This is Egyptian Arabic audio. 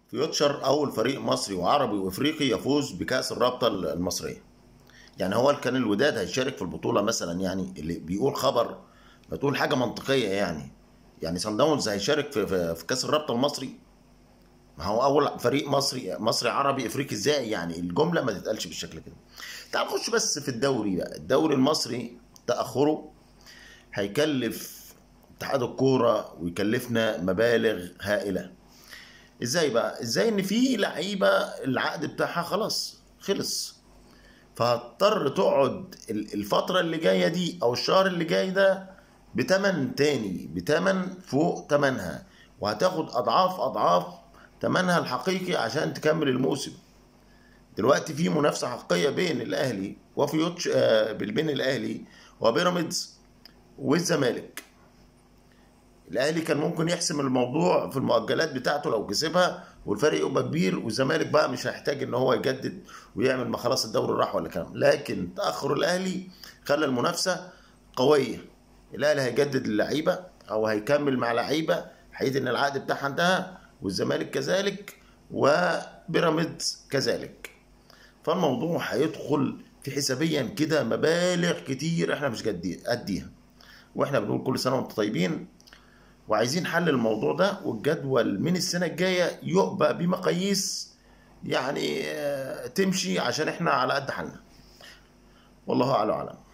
فيوتشر أول فريق مصري وعربي وإفريقي يفوز بكأس الرابطة المصرية يعني هو كان الوداد هيشارك في البطولة مثلا يعني اللي بيقول خبر بتقول حاجة منطقية يعني يعني صن داونز هيشارك في, في, في كأس الرابطة المصري ما هو أول فريق مصري مصري عربي إفريقي إزاي يعني الجملة ما تتقالش بالشكل كده تعال نخش بس في الدوري بقى الدوري المصري تأخره هيكلف اتحاد الكورة ويكلفنا مبالغ هائلة ازاي بقى ازاي ان في لعيبة العقد بتاعها خلاص خلص فهتضطر تقعد الفترة اللي جاية دي او الشهر اللي جاي ده بتمن تاني بتمن فوق تمنها وهتاخد اضعاف اضعاف تمنها الحقيقي عشان تكمل الموسم دلوقتي في منافسة حقيقية بين الاهلي وفيوتش آه بين الاهلي وبيراميدز والزمالك الاهلي كان ممكن يحسم الموضوع في المؤجلات بتاعته لو كسبها والفرق يبقى كبير والزمالك بقى مش هيحتاج ان هو يجدد ويعمل ما خلاص الدوري راح ولا كلام لكن تاخر الاهلي خلى المنافسه قويه الاهلي هيجدد اللعيبه او هيكمل مع لعيبه حيث ان العقد بتاعها انتهى والزمالك كذلك وبيراميدز كذلك فالموضوع هيدخل في حسابيا كده مبالغ كتير احنا مش قديها واحنا بنقول كل سنه وانتم طيبين وعايزين حل الموضوع ده والجدول من السنة الجاية يبقى بمقاييس يعني تمشي عشان احنا على قد حالنا والله أعلم